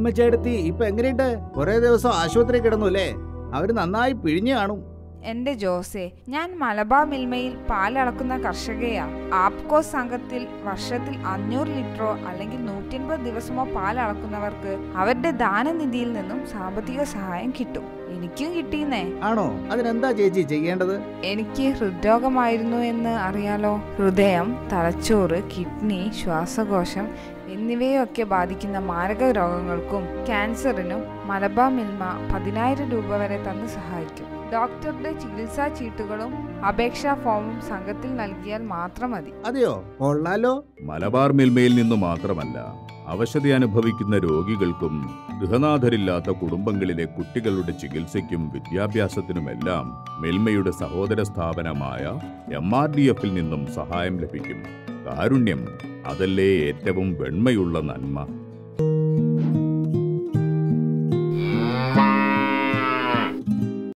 കുഞ്ഞമ്മച്ചേടത്തി ഇപ്പൊ എങ്ങനെയുണ്ട് കുറെ ദിവസം ആശുപത്രി കിടന്നു അല്ലേ അവര് നന്നായി പിഴിഞ്ഞു കാണും എന്റെ ജോസെ ഞാൻ മലബാർ മിൽമയിൽ പാലളക്കുന്ന കർഷകയാ ആപ്കോ സംഘത്തിൽ വർഷത്തിൽ അഞ്ഞൂറ് ലിറ്ററോ അല്ലെങ്കിൽ നൂറ്റിയൻപത് ദിവസമോ പാൽ അളക്കുന്നവർക്ക് അവരുടെ ദാനനിധിയിൽ നിന്നും സാമ്പത്തിക സഹായം കിട്ടും എനിക്കും കിട്ടിയെന്നേ ആണോ അതിനെന്താ ചേച്ചി ചെയ്യേണ്ടത് എനിക്ക് ഹൃദ്രോഗമായിരുന്നു എന്ന് അറിയാലോ ഹൃദയം തലച്ചോറ് കിഡ്നി ശ്വാസകോശം എന്നിവയൊക്കെ ബാധിക്കുന്ന മാരക രോഗങ്ങൾക്കും ക്യാൻസറിനും മലബാർ മിൽമ പതിനായിരം രൂപ വരെ തന്ന് സഹായിക്കും ഡോക്ടറുടെ ചികിത്സാ ചീട്ടുകളും അപേക്ഷാ ഫോമും സംഘത്തിൽ നൽകിയാൽ മാത്രം മതി അതെയോ കൊള്ളാലോ മലബാർ മിൽമയിൽ നിന്നു മാത്രമല്ല അവശത അനുഭവിക്കുന്ന രോഗികൾക്കും ഗൃഹനാഥരില്ലാത്ത കുടുംബങ്ങളിലെ കുട്ടികളുടെ ചികിത്സയ്ക്കും വിദ്യാഭ്യാസത്തിനുമെല്ലാം മിൽമയുടെ സഹോദര സ്ഥാപനമായ എം ആർ ഡി എഫിൽ നിന്നും സഹായം ലഭിക്കും കാരുണ്യം അതല്ലേ ഏറ്റവും വെണ്മയുള്ള നന്മ